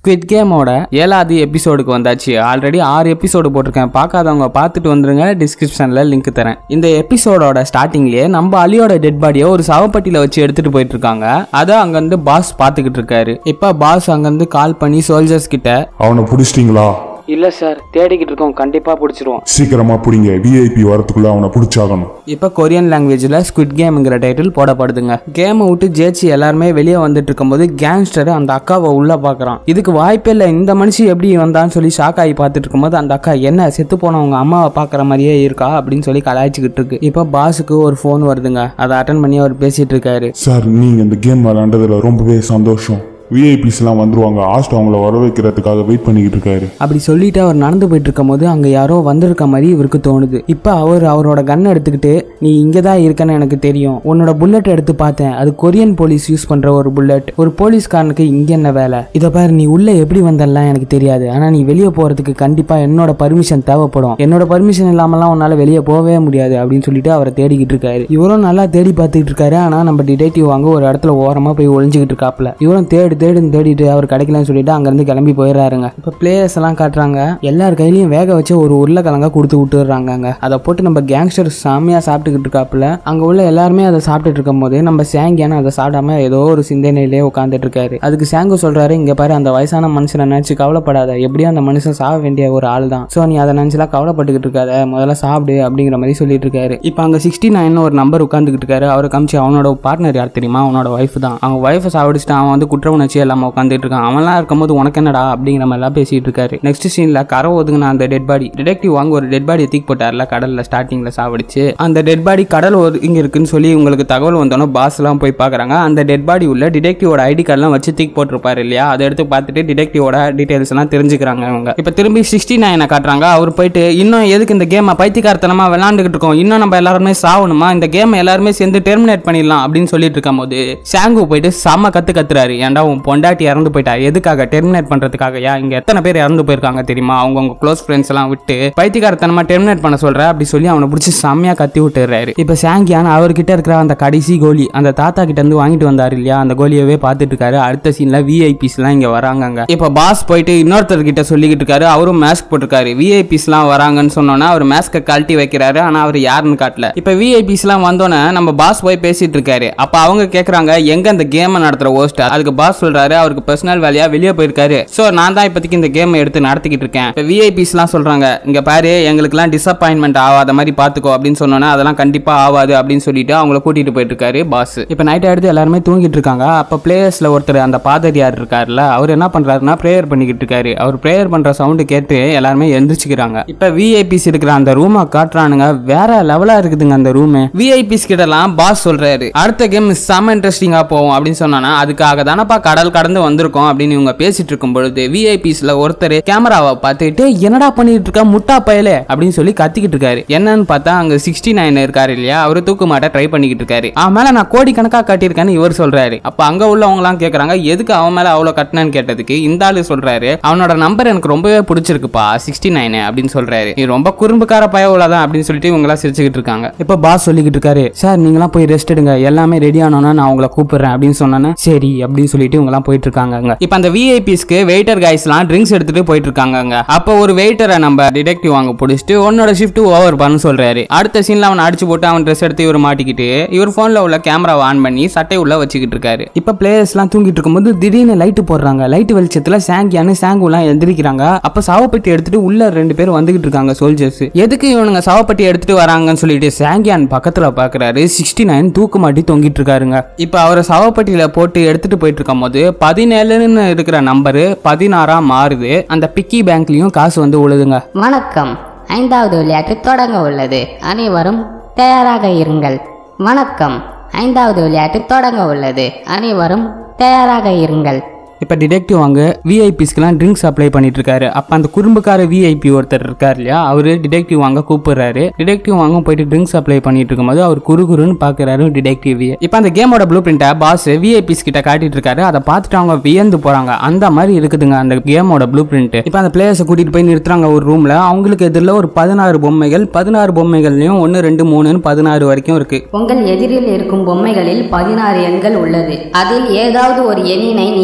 Squid கேமோட ஏழாவது எபிசோடுக்கு வந்தாச்சு ஆல்ரெடி ஆறு எபிசோடு போட்டிருக்கேன் பார்க்காதவங்க பார்த்துட்டு வந்துருங்க டிஸ்கிரிப்ஷனில் லிங்க் தரேன் இந்த எபிசோடோட ஸ்டார்டிங்லேயே நம்ம அலியோட டெட் பாடியை ஒரு சவப்பட்டியில் வச்சு எடுத்துட்டு போயிட்டு இருக்காங்க அதை அங்கேருந்து பாஸ் பார்த்துக்கிட்டு இருக்காரு இப்போ பாஸ் அங்கேருந்து கால் பண்ணி சோல்ஜர்ஸ் கிட்ட அவனை பிடிச்சிட்டிங்களா இல்லை சார் தேடிக்கிட்டு இருக்கோம் கண்டிப்பாக பிடிச்சிருவோம் சீக்கிரமா பிடிங்க விஐபி வரத்துக்குள்ள அவனை பிடிச்சாகணும் இப்போ கொரியன் லாங்குவேஜில் ஸ்குவிட் கேம்ங்கிற டைட்டில் போடப்படுதுங்க கேமை விட்டு ஜெயிச்சு எல்லாருமே வெளியே வந்துட்டு இருக்கும்போது கேங்ஸ்டர் அந்த அக்காவை உள்ள பார்க்குறான் இதுக்கு வாய்ப்பே இல்லை இந்த மனுஷி எப்படி வந்தான்னு சொல்லி ஷாக் ஆகி பார்த்துட்டு இருக்கும்போது அந்த அக்கா என்ன செத்து போனவங்க அம்மாவை பார்க்குற மாதிரியே இருக்கா அப்படின்னு சொல்லி கலாய்ச்சிக்கிட்டு இருக்கு இப்போ பாஸுக்கு ஒரு ஃபோன் வருதுங்க அதை அட்டன் பண்ணி அவர் பேசிட்டு இருக்காரு சார் நீங்க இந்த கேம் விளாண்டதுல ரொம்பவே சந்தோஷம் விஐபிஸ் எல்லாம் வந்துருவாங்க ஆஸ்ட் அவங்கள வர வைக்கிறதுக்காக வெயிட் பண்ணிக்கிட்டு இருக்காரு அப்படி சொல்லிட்டு அவர் நடந்து போயிட்டு இருக்கும்போது அங்கே யாரோ வந்திருக்க மாதிரி இவருக்கு தோணுது இப்போ அவர் அவரோட கன் எடுத்துக்கிட்டு நீ இங்கே தான் இருக்கன்னு எனக்கு தெரியும் உன்னோட புல்லட் எடுத்து பார்த்தேன் அது கொரியன் போலீஸ் யூஸ் பண்ணுற ஒரு புல்லட் ஒரு போலீஸ்காரனுக்கு இங்கே என்ன வேலை இதை பாரு நீ உள்ளே எப்படி வந்தெல்லாம் எனக்கு தெரியாது ஆனால் நீ வெளியே போகிறதுக்கு கண்டிப்பாக என்னோட பர்மிஷன் தேவைப்படும் என்னோட பர்மிஷன் இல்லாமலாம் உன்னால் வெளியே போகவே முடியாது அப்படின்னு சொல்லிட்டு அவரை தேடிக்கிட்டு இருக்காரு இவரும் நல்லா தேடி பார்த்துக்கிட்டு இருக்காரு ஆனால் நம்ம டிடெக்டிவ் வாங்க ஒரு இடத்துல ஓரமாக போய் ஒளிஞ்சுக்கிட்டு இருக்காப்ல இவரும் தேடு தேடுன்னு தேடிட்டு அவர் கிடைக்கலன்னு சொல்லிட்டு அங்கேருந்து கிளம்பி போயிடுறாருங்க இப்போ பிளேயர்ஸ் எல்லாம் காட்டுறாங்க எல்லார் கையிலையும் வேக வச்சு ஒரு உருளைக்கிழங்கா கொடுத்து விட்டுறாங்க அதை போட்டு நம்ம கேங்ஸ்டர் செம்மையாக சாப்பிட்டுக்கிட்டு இருக்காப்புல அங்கே உள்ள எல்லாருமே அதை சாப்பிட்டுட்டு இருக்கும் போது நம்ம சேங்கியான அதை சாப்பிடாம ஏதோ ஒரு சிந்தனையிலே உட்காந்துட்டு இருக்காரு அதுக்கு சேங்கு சொல்றாரு இங்க பாரு அந்த வயசான மனுஷனை நினைச்சு கவலைப்படாத எப்படியும் அந்த மனுஷன் சாக வேண்டிய ஒரு ஆள் தான் ஸோ நீ அதை நினைச்சுலாம் கவலைப்பட்டுக்கிட்டு இருக்காத முதல்ல சாப்பிடு அப்படிங்கிற மாதிரி சொல்லிட்டு இருக்காரு இப்போ அங்கே சிக்ஸ்டி நைன் ஒரு நம்பர் உட்காந்துக்கிட்டு இருக்காரு அவரை காமிச்சு அவனோட பார்ட்னர் யார் தெரியுமா அவனோட ஒய்ஃப் தான் அவங்க ஒய்ஃபை சாப்பிடுச்சுட்டு அவன் வந்து குற்ற உணர்ச்சி இல்லாமல் உட்காந்துட்டு இருக்கான் அவன்லாம் இருக்கும்போது உனக்கு என்னடா அப்படிங்கிற மாதிரிலாம் பேசிட்டு இருக்காரு நெக்ஸ்ட் சீன்ல கரை ஒதுங்கின அந்த டெட் பாடி டிடெக்டிவ் வாங்க ஒரு டெட் பாடியை தூக்கி போட்டார்ல கடல்ல ஸ்டார்டிங்ல சாவடிச்சு அந்த டெட் பாடி கடல் ஒதுங்கி இருக்குன்னு சொல்லி உங்களுக்கு தகவல் வந்தோன்னே பாஸ் எல்லாம் போய் பார்க்கறாங்க அந்த டெட் பாடி உள்ள டிடெக்டிவோட ஐடி கார்டெல்லாம் வச்சு தூக்கி போட்டிருப்பாரு இல்லையா அதை எடுத்து பார்த்துட்டு டிடெக்டிவோட டீடைல்ஸ் எல்லாம் தெரிஞ்சுக்கிறாங்க அவங்க இப்போ திரும்பி சிக்ஸ்டி நைனை காட்டுறாங்க அவர் போயிட்டு இன்னும் எதுக்கு இந்த கேமை பைத்தியக்காரத்தனமா விளாண்டுக்கிட்டு இருக்கோம் இன்னும் நம்ம எல்லாருமே சாவணுமா இந்த கேம் எல்லாருமே சேர்ந்து டெர்மினேட் பண்ணிடலாம் அப்படின்னு சொல்லிட்டு இருக்கும் போது ஷாங்கு போயிட்டு செம்ம கத்து கத்துறாரு ஏன்டா உன் பொண்டாட்டி இறந்து போயிட்டா எதுக்காக டெர்மினேட் பண்றதுக்காக யா இங்க எத்தனை பேர் இறந்து போயிருக்காங்க தெரியுமா அவங்க உங்க க்ளோஸ் ஃப்ரெண்ட்ஸ் எல்லாம் விட்டு பைத்தியக்காரத்தனமா டெர்மினேட் பண்ண சொல்ற அப்படி சொல்லி அவனை பிடிச்சி செம்மையா கத்தி விட்டுறாரு இப்ப சாங்கியான் அவர்கிட்ட இருக்கிற அந்த கடைசி கோலி அந்த தாத்தா கிட்ட இருந்து வாங்கிட்டு வந்தாரு இல்லையா அந்த கோலியவே பார்த்துட்டு இருக்காரு அடுத்த சீன்ல விஐபிஸ் எல்லாம் இங்க வராங்க இப்ப பாஸ் போயிட்டு இன்னொருத்தர் கிட்ட சொல்லிக்கிட்டு இருக்காரு அவரும் மாஸ்க் போட்டிருக்காரு விஐபிஸ் எல்லாம் வராங்கன்னு சொன்னோன்னா அவர் மாஸ்கை கழட்டி வைக்கிறாரு ஆனா அவர் யாருன்னு காட்டல இப்ப விஐபிஸ் எல்லாம் வந்தோன்னே நம்ம பாஸ் போய் பேசிட்டு இருக்காரு அப்ப அவங்க கேக்குறாங்க எங்க அந்த கேமை நடத்துற ஹோஸ்ட் அதுக்கு பாஸ் சொல்றாரு அவருக்கு பர்சனல் வேலையா வெளியே போயிருக்காரு சோ நான் தான் இப்போதைக்கு இந்த கேம் எடுத்து நடத்திக்கிட்டு இருக்கேன் இப்போ விஐபிஸ் எல்லாம் சொல்றாங்க இங்க பாரு எங்களுக்குலாம் டிசப்பாயின்மெண்ட் ஆகாத மாதிரி பாத்துக்கோ அப்படின்னு சொன்னோன்னா அதெல்லாம் கண்டிப்பா ஆகாது அப்படின்னு சொல்லிட்டு அவங்கள கூட்டிட்டு போயிட்டு இருக்காரு பாஸ் இப்போ நைட் ஆயிடுத்து எல்லாருமே தூங்கிட்டு இருக்காங்க அப்ப பிளேயர்ஸ்ல ஒருத்தர் அந்த பாதிரியார் இருக்காருல்ல அவர் என்ன பண்றாருன்னா ப்ரேயர் பண்ணிக்கிட்டு இருக்காரு அவர் ப்ரேயர் பண்ற சவுண்டு கேட்டு எல்லாருமே எந்திரிச்சுக்கிறாங்க இப்போ விஐபிஸ் இருக்கிற அந்த ரூமை காட்டுறானுங்க வேற லெவலா இருக்குதுங்க அந்த ரூம் விஐபிஸ் கிட்டலாம் பாஸ் சொல்றாரு அடுத்த கேம் செம்ம இன்ட்ரெஸ்டிங்கா போகும் அப்படின்னு சொன்னானா அதுக்காக தானப்பா கடல் கடந்து வந்திருக்கோம் அப்படின்னு இவங்க பேசிட்டு இருக்கும் பொழுது விஐபிஸ்ல ஒருத்தர் கேமராவை பார்த்துட்டு என்னடா பண்ணிட்டு இருக்க முட்டா பயலே அப்படின்னு சொல்லி கத்திக்கிட்டு இருக்காரு என்னன்னு பார்த்தா அங்க சிக்ஸ்டி நைன் இருக்காரு இல்லையா அவரு தூக்கு மாட்ட ட்ரை பண்ணிக்கிட்டு இருக்காரு அவன் மேல நான் கோடி கணக்கா கட்டியிருக்கேன்னு இவர் சொல்றாரு அப்ப அங்க உள்ளவங்க எல்லாம் கேக்குறாங்க எதுக்கு அவன் மேல அவ்வளவு கட்டினேன்னு கேட்டதுக்கு இந்த ஆளு சொல்றாரு அவனோட நம்பர் எனக்கு ரொம்பவே பிடிச்சிருக்குப்பா சிக்ஸ்டி நைன் அப்படின்னு சொல்றாரு நீ ரொம்ப குறும்புக்கார பயவுலதான் அப்படின்னு சொல்லிட்டு இவங்க எல்லாம் சிரிச்சுக்கிட்டு இருக்காங்க இப்ப பாஸ் சொல்லிக்கிட்டு இருக்காரு சார் நீங்களாம் போய் ரெஸ்ட் எடுங்க எல்லாமே ரெடி ஆனோன்னா நான் உங்களை கூப்பிடுறேன் அப்படின்னு சொன்னேன்னு சரி அப்படின்னு சொல்லிட்டு இவங்க எல்லாம் போயிட்டு இருக்காங்க அங்க. இப்ப அந்த விஐபிஸ்க்கு வெயிட்டர் கைஸ்லாம் ட்ரிங்க்ஸ் எடுத்துட்டு போயிட்டு இருக்காங்க அங்க. அப்ப ஒரு வெயிட்டரை நம்ம டிடெக்டிவ் வாங்க பிடிச்சிட்டு உன்னோட ஷிஃப்ட் ஓவர் பண்ண சொல்றாரு அடுத்த சீன்ல அவன் அடிச்சு போட்டு அவன் ட்ரெஸ் எடுத்து இவர் மாட்டிக்கிட்டு இவர் போன்ல உள்ள கேமராவை ஆன் பண்ணி சட்டை உள்ள வச்சுக்கிட்டு இருக்காரு இப்ப பிளேயர்ஸ் எல்லாம் தூங்கிட்டு இருக்கும்போது திடீர்னு லைட் போடுறாங்க லைட் வெளிச்சத்துல சாங்கியானு சாங்கு எல்லாம் எந்திரிக்கிறாங்க அப்ப சாவப்பட்டி எடுத்துட்டு உள்ள ரெண்டு பேர் வந்துகிட்டு இருக்காங்க சோல்ஜர்ஸ் எதுக்கு இவனுங்க சாவப்பட்டி எடுத்துட்டு வராங்கன்னு சொல்லிட்டு சாங்கியான் பக்கத்துல பாக்குறாரு சிக்ஸ்டி நைன் தூக்கு மாட்டி தொங்கிட்டு இருக்காருங்க இப்ப அவரை சவப்பட்டியில போட்டு எடுத்துட்டு போயிட்டு இருக்கும் போது பதினேழுன்னு இருக்கிற நம்பரு பதினாறா மாறுது அந்த பிக்கி பேங்க்லயும் காசு வந்து உழுதுங்க வணக்கம் ஐந்தாவது விளையாட்டு தொடங்க உள்ளது அனைவரும் தயாராக இருங்கள் வணக்கம் ஐந்தாவது விளையாட்டு தொடங்க உள்ளது அனைவரும் தயாராக இருங்கள் இப்போ டிடெக்டிவ் வாங்க விஐபிஸ்க்குலாம் ட்ரிங்க்ஸ் அப்ளை பண்ணிட்டு இருக்காரு அப்போ அந்த குறும்புக்கார விஐபி ஒருத்தர் இருக்கார் இல்லையா அவரு டிடெக்டிவ் வாங்க கூப்பிடுறாரு டிடெக்டிவ் வாங்க போயிட்டு ட்ரிங்க்ஸ் அப்ளை பண்ணிட்டு இருக்கும்போது அவர் குறு குறுன்னு பார்க்குறாரு டிடெக்டிவ் இப்போ அந்த கேமோட ப்ளூ பிரிண்ட்டை பாஸ் விஐபிஸ் கிட்ட காட்டிட்டு இருக்காரு அதை பார்த்துட்டு அவங்க வியந்து போறாங்க அந்த மாதிரி இருக்குதுங்க அந்த கேமோட ப்ளூ பிரிண்ட் இப்போ அந்த பிளேயர்ஸை கூட்டிட்டு போய் நிறுத்துறாங்க ஒரு ரூம்ல அவங்களுக்கு எதிரில் ஒரு பதினாறு பொம்மைகள் பதினாறு பொம்மைகள்லையும் ஒன்று ரெண்டு மூணுன்னு பதினாறு வரைக்கும் இருக்கு உங்கள் எதிரில் இருக்கும் பொம்மைகளில் பதினாறு எண்கள் உள்ளது அதில் ஏதாவது ஒரு எண்ணினை நீங்கள் தேர்ந்தெடுக்க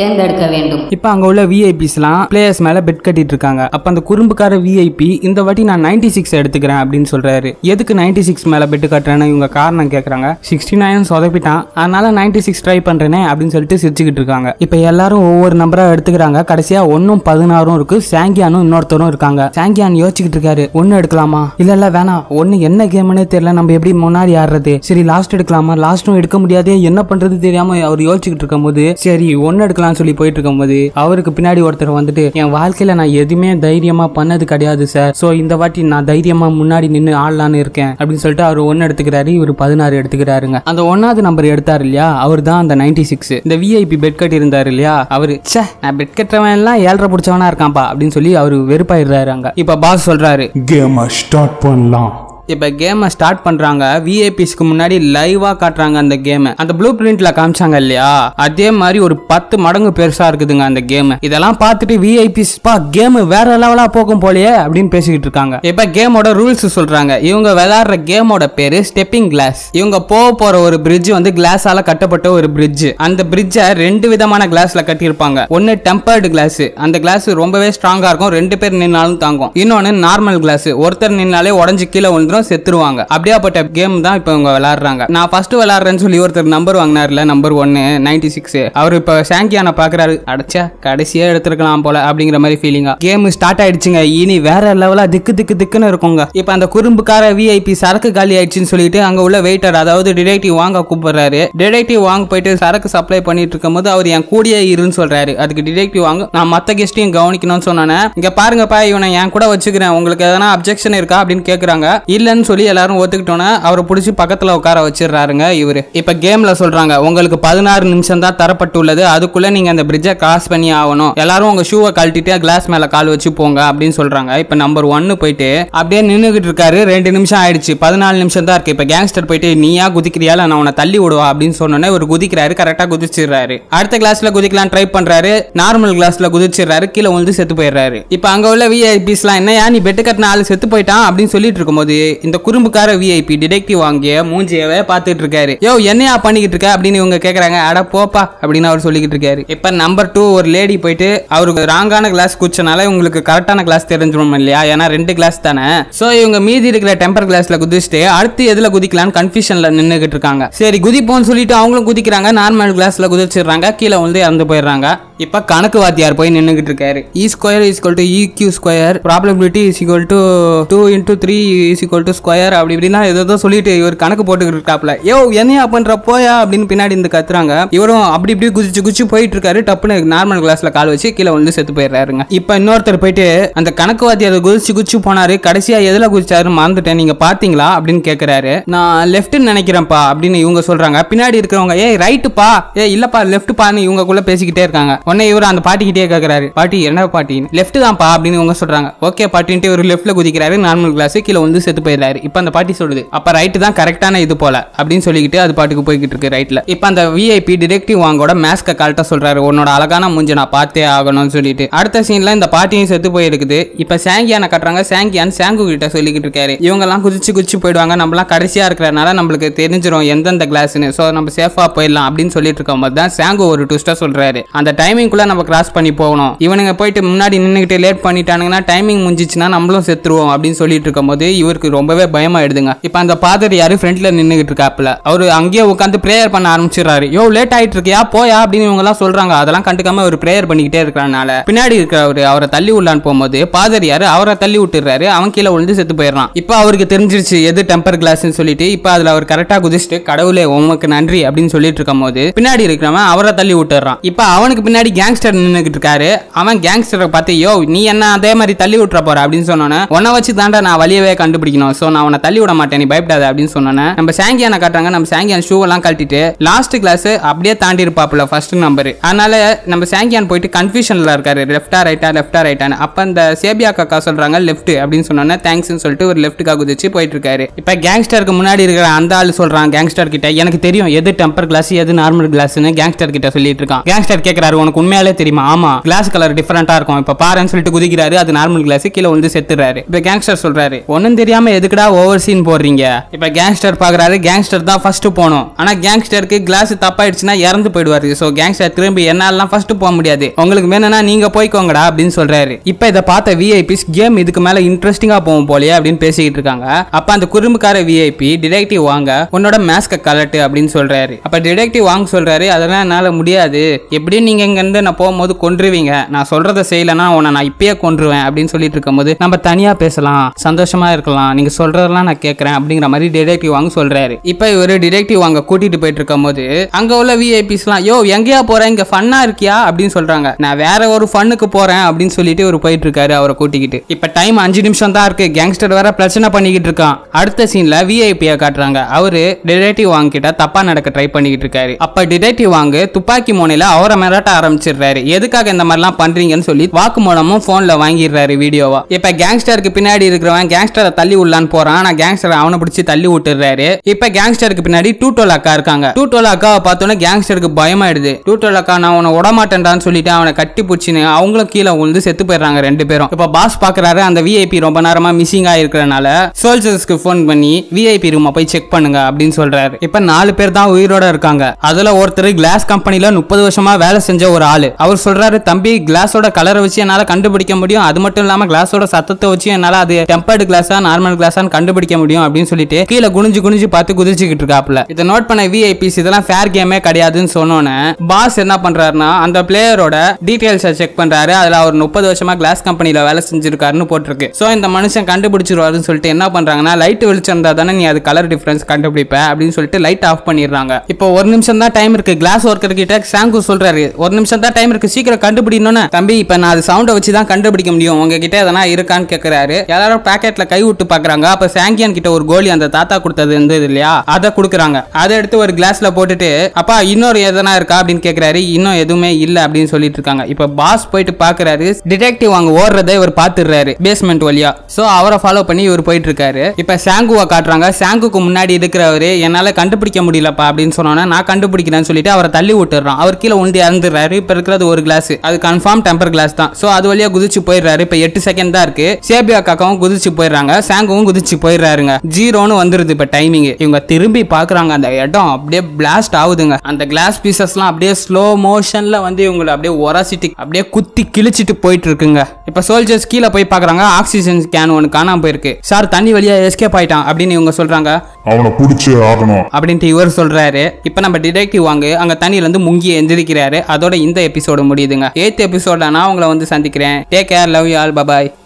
தேர்ந்தெடுக்க வேண்டும் இப்போ அங்க உள்ள விஐபிஸ்லாம் பிளேயர்ஸ் மேல பெட் கட்டிட்டு இருக்காங்க அப்ப அந்த குறும்புக்கார விஐபி இந்த வாட்டி நான் 96 சிக்ஸ் எடுத்துக்கிறேன் அப்படின்னு சொல்றாரு எதுக்கு 96 சிக்ஸ் மேல பெட் கட்டுறேன்னு இவங்க காரணம் கேக்குறாங்க சிக்ஸ்டி நைன் சொதப்பிட்டான் அதனால 96 சிக்ஸ் ட்ரை பண்றேனே அப்படின்னு சொல்லிட்டு சிரிச்சுக்கிட்டு இருக்காங்க இப்போ எல்லாரும் ஒவ்வொரு நம்பரா எடுத்துக்கிறாங்க கடைசியா ஒன்னும் பதினாறும் இருக்கு சாங்கியானும் இன்னொருத்தரும் இருக்காங்க சாங்கியான் யோசிச்சுக்கிட்டு இருக்காரு ஒன்னு எடுக்கலாமா இல்ல இல்ல வேணாம் ஒன்னு என்ன கேம்னே தெரியல நம்ம எப்படி முன்னாடி ஆடுறது சரி லாஸ்ட் எடுக்கலாமா லாஸ்ட்டும் எடுக்க முடியாதே என்ன பண்றது தெரியாம அவர் யோசிச்சுக்கிட்டு இருக்கும்போது சரி ஒன்னு எடுக்கலாம்னு சொல்லி போயிட்டு இருக்கும்போது அவருக்கு பின்னாடி ஒருத்தர் வந்துட்டு என் வாழ்க்கையில நான் எதுவுமே தைரியமா பண்ணது கிடையாது சார் சோ இந்த வாட்டி நான் தைரியமா முன்னாடி நின்னு ஆடலான்னு இருக்கேன் அப்படின்னு சொல்லிட்டு அவர் ஒன்னு எடுத்துக்கிறாரு இவர் பதினாறு எடுத்துக்கிறாருங்க அந்த ஒன்னாவது நம்பர் எடுத்தாரு இல்லையா அவர் தான் அந்த நைன்டி சிக்ஸ் இந்த விஐபி பெட் கட்டி இருந்தாரு இல்லையா அவரு ச்சே நான் பெட் கட்டுறவன் எல்லாம் ஏழரை பிடிச்சவனா இருக்கான்ப்பா அப்படின்னு சொல்லி அவர் வெறுப்பாயிடுறாரு அங்க இப்ப பாஸ் சொல்றாரு கேமை ஸ்டார்ட் பண்ணலாம் இப்போ கேமை ஸ்டார்ட் பண்றாங்க விஐபிஸ்க்கு முன்னாடி லைவா காட்டுறாங்க அந்த கேமை அந்த ப்ளூ பிரிண்ட்ல காமிச்சாங்க இல்லையா அதே மாதிரி ஒரு பத்து மடங்கு பெருசா இருக்குதுங்க அந்த கேம் இதெல்லாம் பார்த்துட்டு விஐபிஸ் பா கேம் வேற லெவலா போகும் போலயே அப்படின்னு பேசிக்கிட்டு இருக்காங்க இப்போ கேமோட ரூல்ஸ் சொல்றாங்க இவங்க விளையாடுற கேமோட பேரு ஸ்டெப்பிங் கிளாஸ் இவங்க போக போற ஒரு பிரிட்ஜ் வந்து கிளாஸால கட்டப்பட்ட ஒரு பிரிட்ஜ் அந்த பிரிட்ஜை ரெண்டு விதமான கிளாஸ்ல கட்டியிருப்பாங்க ஒன்னு டெம்பர்டு கிளாஸ் அந்த கிளாஸ் ரொம்பவே ஸ்ட்ராங்கா இருக்கும் ரெண்டு பேர் நின்னாலும் தாங்கும் இன்னொன்னு நார்மல் கிளாஸ் ஒருத்தர் நின்னாலே உடஞ்சு கீழே விழுந்துரும் செத்துருவாங்க அப்படியாப்பட்ட கேம் தான் இப்போ இவங்க விளையாடுறாங்க நான் ஃபர்ஸ்ட் விளையாடுறேன்னு சொல்லி ஒருத்தர் நம்பர் வாங்கினார்ல நம்பர் ஒன்னு நைன்டி சிக்ஸ் அவர் இப்போ சாங்கியான பாக்குறாரு அடைச்சா கடைசியா எடுத்துருக்கலாம் போல அப்படிங்கிற மாதிரி ஃபீலிங்கா கேம் ஸ்டார்ட் ஆயிடுச்சுங்க இனி வேற லெவலா திக்கு திக்கு திக்குன்னு இருக்குங்க இப்போ அந்த குறும்புக்கார விஐபி சரக்கு காலி ஆயிடுச்சுன்னு சொல்லிட்டு அங்க உள்ள வெயிட்டர் அதாவது டிடெக்டிவ் வாங்க கூப்பிடுறாரு டிடெக்டிவ் வாங்க போயிட்டு சரக்கு சப்ளை பண்ணிட்டு இருக்கும்போது அவர் என் கூடியே இருன்னு சொல்றாரு அதுக்கு டிடெக்டிவ் வாங்க நான் மத்த கெஸ்டையும் கவனிக்கணும்னு சொன்னானே இங்க பாருங்கப்பா இவனை என் கூட வச்சுக்கிறேன் உங்களுக்கு எதனா அப்ஜெக்ஷன் இருக்கா அப்படின்னு கேக்குறாங்க இல்லைன்னு சொல்லி எல்லாரும் ஒத்துக்கிட்டோன்னே அவரை பிடிச்சி பக்கத்துல உட்கார வச்சிடுறாருங்க இவரு இப்ப கேம்ல சொல்றாங்க உங்களுக்கு பதினாறு நிமிஷம் தான் தரப்பட்டுள்ளது அதுக்குள்ள நீங்க அந்த பிரிட்ஜை கிராஸ் பண்ணி ஆகணும் எல்லாரும் உங்க ஷூவை கழட்டிட்டு கிளாஸ் மேல கால் வச்சு போங்க அப்படின்னு சொல்றாங்க இப்ப நம்பர் ஒன்னு போயிட்டு அப்படியே நின்னுகிட்டு இருக்காரு ரெண்டு நிமிஷம் ஆயிடுச்சு பதினாலு நிமிஷம் தான் இருக்கு இப்ப கேங்ஸ்டர் போயிட்டு நீயா குதிக்கிறியால நான் உன்னை தள்ளி விடுவா அப்படின்னு சொன்னோன்னே இவர் குதிக்கிறாரு கரெக்டா குதிச்சிடுறாரு அடுத்த கிளாஸ்ல குதிக்கலாம் ட்ரை பண்றாரு நார்மல் கிளாஸ்ல குதிச்சிடுறாரு கீழே வந்து செத்து போயிடுறாரு இப்ப அங்க உள்ள விஐபிஸ்லாம் என்னையா நீ பெட்டு கட்டின ஆளு செத்து போயிட்டான் அப்படின்னு சொல்லிட்டு இருக்கும்போது இந்த குறும்புக்கார விஐபி டிடெக்டிவ் வாங்கிய மூஞ்சியவே பார்த்துட்டு இருக்காரு யோ என்னையா பண்ணிக்கிட்டு இருக்க அப்படின்னு இவங்க கேக்குறாங்க அட போப்பா அப்படின்னு அவர் சொல்லிக்கிட்டு இருக்காரு இப்ப நம்பர் டூ ஒரு லேடி போயிட்டு அவருக்கு ராங்கான கிளாஸ் குச்சனால உங்களுக்கு கரெக்டான கிளாஸ் தெரிஞ்சிடும் இல்லையா ஏன்னா ரெண்டு கிளாஸ் தானே சோ இவங்க மீதி இருக்கிற டெம்பர் கிளாஸ்ல குதிச்சுட்டு அடுத்து எதுல குதிக்கலாம்னு கன்ஃபியூஷன்ல நின்னுகிட்டு இருக்காங்க சரி குதிப்போம்னு சொல்லிட்டு அவங்களும் குதிக்கிறாங்க நார்மல் கிளாஸ்ல குதிச்சிடுறாங்க கீழே வந்து இறந்து போயிடுறாங்க இப்ப கணக்கு வாத்தியார் போய் நின்னுகிட்டு இருக்காரு E square is to E Q square probability is equal to two into three is equal to square அப்படி இப்படின்னா ஏதோ சொல்லிட்டு இவர் கணக்கு போட்டுக்கிட்டு இருக்காப்ல யோ என்னையா பண்ற போயா அப்படின்னு பின்னாடி இந்த கத்துறாங்க இவரும் அப்படி இப்படி குதிச்சு குதிச்சு போயிட்டு இருக்காரு டப்புன்னு நார்மல் கிளாஸ்ல கால் வச்சு கீழே வந்து செத்து போயிடுறாருங்க இப்ப இன்னொருத்தர் போயிட்டு அந்த கணக்கு வாத்தியார் குதிச்சு குதிச்சு போனாரு கடைசியா எதுல குதிச்சாரு மறந்துட்டேன் நீங்க பாத்தீங்களா அப்படின்னு கேக்குறாரு நான் லெஃப்ட்னு நினைக்கிறேன்ப்பா அப்படின்னு இவங்க சொல்றாங்க பின்னாடி இருக்கிறவங்க ஏய் ரைட்டுப்பா ஏ இல்லப்பா லெஃப்ட் பான்னு இவங்கக்குள்ள பேசிக்கிட்டே இருக்காங்க உடனே இவர் அந்த பாட்டிக்கிட்டே கேக்குறாரு பாட்டி என்ன பாட்டி லெஃப்ட் தான்ப்பா அப்படின்னு இவங்க சொல்றாங்க ஓகே பாட்டின்ட்டு இவர் லெஃப்ட்ல குதிக்கிறாரு நார்மல் கிளாஸ் கீழே வந்து செத்து போயிடுறாரு இப்ப அந்த பாட்டி சொல்லுது அப்ப ரைட் தான் கரெக்டான இது போல அப்படின்னு சொல்லிக்கிட்டு அது பாட்டுக்கு போய்கிட்டு இருக்கு ரைட்ல இப்ப அந்த விஐபி டிடெக்டிவ் வாங்கோட மேஸ்க கரெக்டா சொல்றாரு உன்னோட அழகான மூஞ்ச நான் பார்த்தே ஆகணும்னு சொல்லிட்டு அடுத்த சீன்ல இந்த பாட்டியும் செத்து போயிருக்குது இப்ப சாங்கியான கட்டுறாங்க சாங்கியான் சாங்கு கிட்ட சொல்லிக்கிட்டு இருக்காரு இவங்க எல்லாம் குதிச்சு குதிச்சு போயிடுவாங்க நம்மலாம் கடைசியா இருக்கிறனால நம்மளுக்கு தெரிஞ்சிரும் எந்தெந்த கிளாஸ்னு சோ நம்ம சேஃபா போயிடலாம் அப்படின்னு சொல்லிட்டு இருக்கும்போது தான் சாங்கு ஒரு ட்விஸ்டா சொல்றாரு அந்த டைமிங்குள்ள நம்ம கிராஸ் பண்ணி போகணும் இவனுங்க போயிட்டு முன்னாடி நின்னுகிட்டு லேட் பண்ணிட்டானுங்கன்னா டைமிங் முடிஞ்சிச்சுன்னா நம்மளும் செத்துருவோம் அப்படின்னு சொல்லிட்டு இருக்கும்போது இவருக்கு ரொம்பவே பயமாயிடுதுங்க இப்ப அந்த பாதர் யாரு ஃப்ரண்ட்ல நின்னுகிட்டு இருக்காப்புல அவரு அங்கேயே உட்காந்து பிரேயர் பண்ண ஆரம்பிச்சிடுறாரு யோ லேட் ஆயிட்டு இருக்கியா போயா அப்படின்னு இவங்க எல்லாம் சொல்றாங்க அதெல்லாம் கண்டுக்காம அவர் பிரேயர் பண்ணிக்கிட்டே இருக்கிறனால பின்னாடி இருக்கிறவரு அவரை தள்ளி விடலான்னு போகும்போது பாதர் யாரு அவரை தள்ளி விட்டுறாரு அவன் கீழே விழுந்து செத்து போயிடுறான் இப்போ அவருக்கு தெரிஞ்சிருச்சு எது டெம்பர் கிளாஸ்னு சொல்லிட்டு இப்போ அதுல அவர் கரெக்டா குதிச்சுட்டு கடவுளே உமக்கு நன்றி அப்படின்னு சொல்லிட்டு இருக்கும் போது பின்னாடி இருக்கிறவன் அவரை தள்ளி விட்டுறான் இப்போ அவனுக்கு பின்னாடி கேங்ஸ்டர் நின்னுகிட்டு இருக்காரு அவன் கேங்ஸ்டரை பார்த்து யோ நீ என்ன அதே மாதிரி தள்ளி விட்டுற போற அப்படின்னு சொன்னோன்னே உன்னை வச்சு தாண்டா நான் வழியவே கண்டுபிடிக்கணும் சோ நான் உன்னை தள்ளி விட மாட்டேன் நீ பயப்படாத அப்படின்னு சொன்னோன்னே நம்ம சாங்கியான காட்டுறாங்க நம்ம சாங்கியான் ஷூ எல்லாம் கழட்டிட்டு லாஸ்ட் கிளாஸ் அப்படியே தாண்டி இருப்பாப்புல ஃபர்ஸ்ட் நம்பர் அதனால நம்ம சாங்கியான் போயிட்டு கன்ஃபியூஷன்ல இருக்காரு லெஃப்டா ரைட்டா லெஃப்டா ரைட்டான்னு அப்ப அந்த சேபியா காக்கா சொல்றாங்க லெஃப்ட் அப்படின்னு சொன்னோன்னே தேங்க்ஸ்னு சொல்லிட்டு ஒரு லெஃப்ட்டுக்காக குதிச்சு போயிட்டு இருக்காரு இப்ப கேங்ஸ்டருக்கு முன்னாடி இருக்கிற அந்த ஆள் சொல்றான் கேங்ஸ்டர் கிட்ட எனக்கு தெரியும் எது டெம்பர் கிளாஸ் எது நார்மல் கிளாஸ்னு கேங்ஸ்டர் கிட்ட சொல்லிட்டு இருக்கான் கேங்ஸ்டர் கேக்குறாரு உனக்கு உங்களுக்கு உண்மையாலே தெரியுமா ஆமா கிளாஸ் கலர் டிஃபரெண்டா இருக்கும் இப்ப பாருன்னு சொல்லிட்டு குதிக்கிறாரு அது நார்மல் கிளாஸ் கீழே வந்து செத்துறாரு இப்ப கேங்ஸ்டர் சொல்றாரு ஒன்னும் தெரியாம எதுக்குடா ஓவர் சீன் போடுறீங்க இப்ப கேங்ஸ்டர் பாக்குறாரு கேங்ஸ்டர் தான் ஃபர்ஸ்ட் போகணும் ஆனா கேங்ஸ்டருக்கு கிளாஸ் தப்பாயிடுச்சுன்னா இறந்து போயிடுவாரு சோ கேங்ஸ்டர் திரும்பி என்னாலாம் ஃபர்ஸ்ட் போக முடியாது உங்களுக்கு வேணும்னா நீங்க போய்க்கோங்கடா அப்படின்னு சொல்றாரு இப்ப இதை பார்த்த விஐபிஸ் கேம் இதுக்கு மேல இன்ட்ரெஸ்டிங்கா போகும் போலயே அப்படின்னு பேசிக்கிட்டு இருக்காங்க அப்ப அந்த குறும்புக்கார விஐபி டிடெக்டிவ் வாங்க உன்னோட மேஸ்க கலட்டு அப்படின்னு சொல்றாரு அப்ப டிடெக்டிவ் வாங்க சொல்றாரு அதெல்லாம் என்னால முடியாது எப்படியும் நீங்க இங்க இருந்து நான் போகும்போது கொன்றுவீங்க நான் சொல்றதை செய்யலைன்னா உன்னை நான் இப்பயே கொன்றுவேன் அப்படின்னு சொல்லிட்டு இருக்கும்போது நம்ம தனியா பேசலாம் சந்தோஷமா இருக்கலாம் நீங்க சொல்றதெல்லாம் நான் கேட்கறேன் அப்படிங்கிற மாதிரி டிடெக்டிவ் வாங்க சொல்றாரு இப்ப இவரு டிடெக்டிவ் வாங்க கூட்டிட்டு போயிட்டு இருக்கும்போது அங்க உள்ள விஐபிஸ்லாம் யோ எங்கேயா போற இங்க ஃபன்னா இருக்கியா அப்படின்னு சொல்றாங்க நான் வேற ஒரு ஃபன்னுக்கு போறேன் அப்படின்னு சொல்லிட்டு இவர் போயிட்டு இருக்காரு அவரை கூட்டிக்கிட்டு இப்ப டைம் அஞ்சு நிமிஷம் தான் இருக்கு கேங்ஸ்டர் வேற பிரச்சனை பண்ணிக்கிட்டு இருக்கான் அடுத்த சீன்ல விஐபியா காட்டுறாங்க அவரு டிடெக்டிவ் வாங்க கிட்ட தப்பா நடக்க ட்ரை பண்ணிக்கிட்டு இருக்காரு அப்ப டிடெக்டிவ் வாங்க துப்பாக்கி மோனையில அவரை மிரட்ட ஆரம்பிச்சிடுறாரு எதுக்காக இந்த மாதிரிலாம் பண்றீங்கன்னு சொல்லி வாக்குமூலமும் போன்ல வாங்கிடுறாரு வீடியோவா இப்ப கேங்ஸ்டருக்கு பின்னாடி இருக்கிறவன் கேங்ஸ்டரை தள்ளி விடலான்னு போறான் ஆனா கேங்ஸ்டர் அவனை பிடிச்சி தள்ளி விட்டுறாரு இப்ப கேங்ஸ்டருக்கு பின்னாடி டூட்டோல் அக்கா இருக்காங்க டூட்டோல் அக்காவை பார்த்தோன்னே கேங்ஸ்டருக்கு பயமாயிடுது டூட்டோல் அக்கா நான் உன்னை விடமாட்டேன்டான்னு சொல்லிட்டு அவனை கட்டி பிடிச்சின்னு அவங்களும் கீழே விழுந்து செத்து போயிடுறாங்க ரெண்டு பேரும் இப்ப பாஸ் பாக்குறாரு அந்த விஐபி ரொம்ப நேரமா மிஸ்ஸிங் ஆயிருக்கிறனால சோல்ஜர்ஸ்க்கு ஃபோன் பண்ணி விஐபி ரூமை போய் செக் பண்ணுங்க அப்படின்னு சொல்றாரு இப்ப நாலு பேர் தான் உயிரோட இருக்காங்க அதுல ஒருத்தர் கிளாஸ் கம்பெனில முப்பது வருஷமா வேலை செஞ்ச ஒரு ஆளு அவர் சொல்றாரு தம்பி கிளாஸோட கலரை வச்சு என்னால கண்டுபிடிக்க முடியும் அது மட்டும் இல்லாம கிளாஸோட சத்தத்தை வச்சு என்னால அது டெம்பர்டு கிளாஸா நார்மல் கிளாஸான்னு கண்டுபிடிக்க முடியும் அப்படின்னு சொல்லிட்டு கீழே குனிஞ்சு குனிஞ்சு பார்த்து குதிச்சுக்கிட்டு இருக்காப்ல இதை நோட் பண்ண விஐபிஸ் இதெல்லாம் ஃபேர் கேமே கிடையாதுன்னு சொன்னோன்னே பாஸ் என்ன பண்றாருன்னா அந்த பிளேயரோட டீடைல்ஸை செக் பண்றாரு அதுல அவர் முப்பது வருஷமா கிளாஸ் கம்பெனில வேலை செஞ்சிருக்காருன்னு போட்டிருக்கு சோ இந்த மனுஷன் கண்டுபிடிச்சிருவாருன்னு சொல்லிட்டு என்ன பண்றாங்கன்னா லைட் வெளிச்சம் இருந்தா தானே நீ அது கலர் டிஃபரன்ஸ் கண்டுபிடிப்ப அப்படின்னு சொல்லிட்டு லைட் ஆஃப் பண்ணிடுறாங்க இப்போ ஒரு நிமிஷம் தான் டைம் இருக்கு கிளாஸ் ஒர்க்கர் கிட்ட சாங்கு சொல்றாரு ஒரு நிமிஷம் தான் டைம் இருக்கு சீக்கிரம் கண்டுபிடிக்கணும்னு தம்பி இப்போ நான் அது சவுண்டை வச்சு தான் கண்டுபிடிக்க முடியும் உங்ககிட்ட எதனா இருக்கான்னு கேட்கறாரு எல்லாரும் பாக்கெட்ல கை விட்டு பாக்குறாங்க அப்ப சாங்கியன் கிட்ட ஒரு கோலி அந்த தாத்தா கொடுத்தது இருந்தது இல்லையா அதை கொடுக்குறாங்க அதை எடுத்து ஒரு கிளாஸ்ல போட்டுட்டு அப்பா இன்னொரு எதனா இருக்கா அப்படின்னு கேக்குறாரு இன்னும் எதுவுமே இல்ல அப்படின்னு சொல்லிட்டு இருக்காங்க இப்ப பாஸ் போயிட்டு பாக்குறாரு டிடெக்டிவ் அங்க ஓடுறதை இவர் பாத்துறாரு பேஸ்மெண்ட் வழியா சோ அவரை ஃபாலோ பண்ணி இவர் போயிட்டு இருக்காரு இப்ப சாங்குவை காட்டுறாங்க சாங்குக்கு முன்னாடி இருக்கிறவரு என்னால கண்டுபிடிக்க முடியலப்பா அப்படின்னு சொன்னோன்னா நான் கண்டுபிடிக்கிறேன்னு சொல்லிட்டு அவரை தள்ளி விட்டுறான் அவர் கீழே உண்டி இறந்துடுறாரு இப்ப இருக்கிறது ஒரு கிளாஸ் அது கன்ஃபார்ம் டெம்பர் கிளாஸ் தான் சோ அது வழியா குதிச்சு போயிடுறாரு இப்ப எட்டு செகண்ட் தான் இருக்கு சேபியா காக்காவும் குதிச்சு போயிடுறாங்க சாங்குவும் குதிச்சு போயிடுறாருங்க ஜீரோன்னு வந்துருது இப்ப டைமிங் இவங்க திரும்பி பாக்குறாங்க அந்த இடம் அப்படியே பிளாஸ்ட் ஆகுதுங்க அந்த கிளாஸ் பீசஸ்லாம் அப்படியே ஸ்லோ மோஷன்ல வந்து இவங்களை அப்படியே உரசிட்டு அப்படியே குத்தி கிழிச்சிட்டு போயிட்டு இருக்குங்க இப்ப சோல்ஜர்ஸ் கீழே போய் பாக்குறாங்க ஆக்சிஜன் கேன் ஒன்று காணாம போயிருக்கு சார் தண்ணி வழியா எஸ்கேப் ஆயிட்டான் அப்படின்னு இவங்க சொல்றாங்க அவனை பிடிச்சே ஆகணும் அப்படின்ட்டு இவர் சொல்றாரு இப்போ நம்ம டிடெக்டிவ் வாங்க அங்க தண்ணியில இருந்து முங்கி எந்திரிக்கிறாரு அதோட இந்த எபிசோடு முடியுதுங்க எய்த் எபிசோட நான் உங்களை வந்து சந்திக்கிறேன் take care love you all bye bye